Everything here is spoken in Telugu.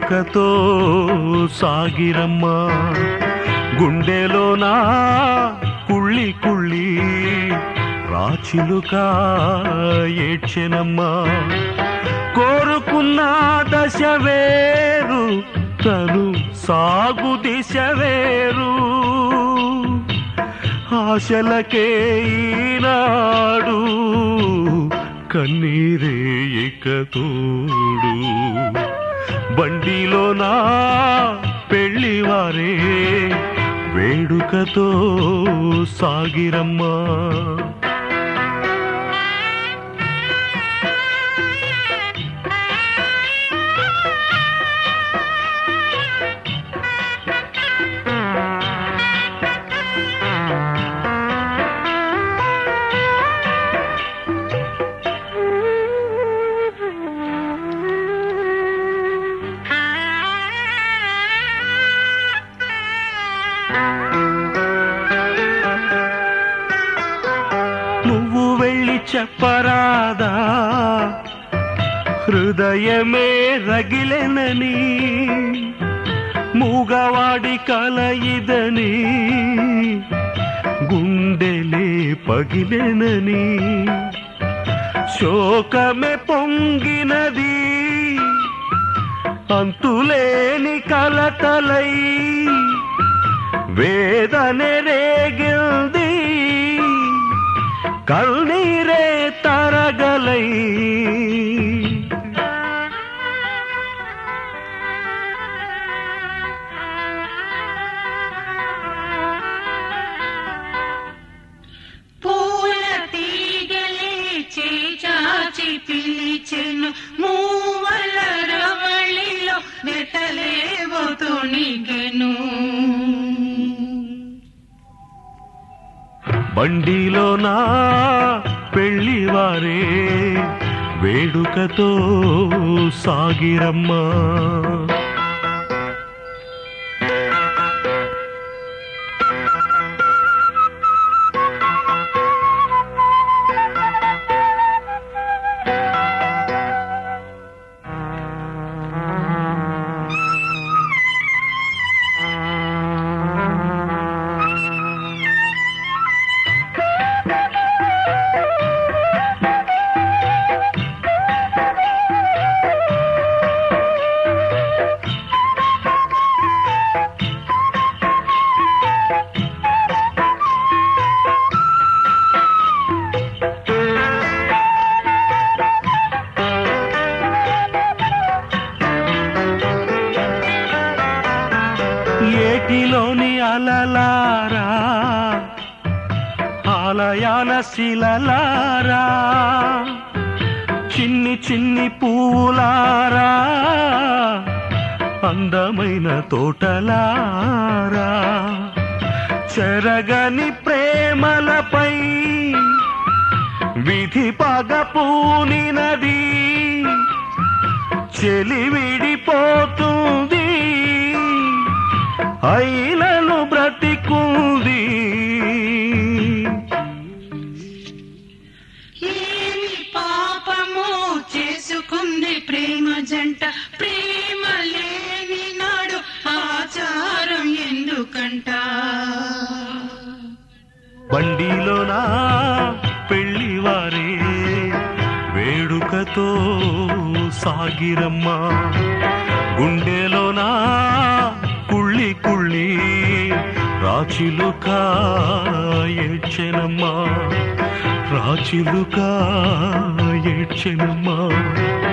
వేడుకతో సాగిరమ్మా గుండెలోనా కుళ్ళి కుళ్ళి రాచిలుక ఏడ్చెనమ్మా కోరుకున్న దశ వేరు తను సాగు దిశ వేరు ఆశలకే ఈనాడు కన్నీరే ఇక తోడు బండిలోనా పెళ్లివారే వేడుకతో సాగిరమ్మా నువ్వు వెళ్ళి చెప్పరాదా హృదయమే రగిలెనని మూగవాడి కల ఇదని గుండెలే పగిలెనని శోకమే పొంగినది అంతులేని కలతలై వేదనే రేగింది కల్నీరే తరగలై పూల తీగలే చేచాచి పిలిచెను మూవల రవళిలో నెటలేవో తొణిగెను బండిలోనా పెళ్లివారే వేడుకతో సాగిరమ్మా ఏటిలోని అలలారా ఆలయాల శిలలారా చిన్ని చిన్ని పూలారా అందమైన తోటలారా చెరగని ప్రేమలపై విధి పగ పూనినది చెలి విడిపోతుంది అయినను బ్రతికుంది ఏమి పాపము చేసుకుంది ప్రేమ జంట ప్రేమ లేని నాడు ఆచారం ఎందుకంట బండిలోనా పెళ్లివారే వేడుకతో సాగిరమ్మా గుండెలోనా కుళ్ళి కుళ్ళి రాచిలుక ఏడ్చెనమ్మా రాచిలుక ఏడ్చెనమ్మా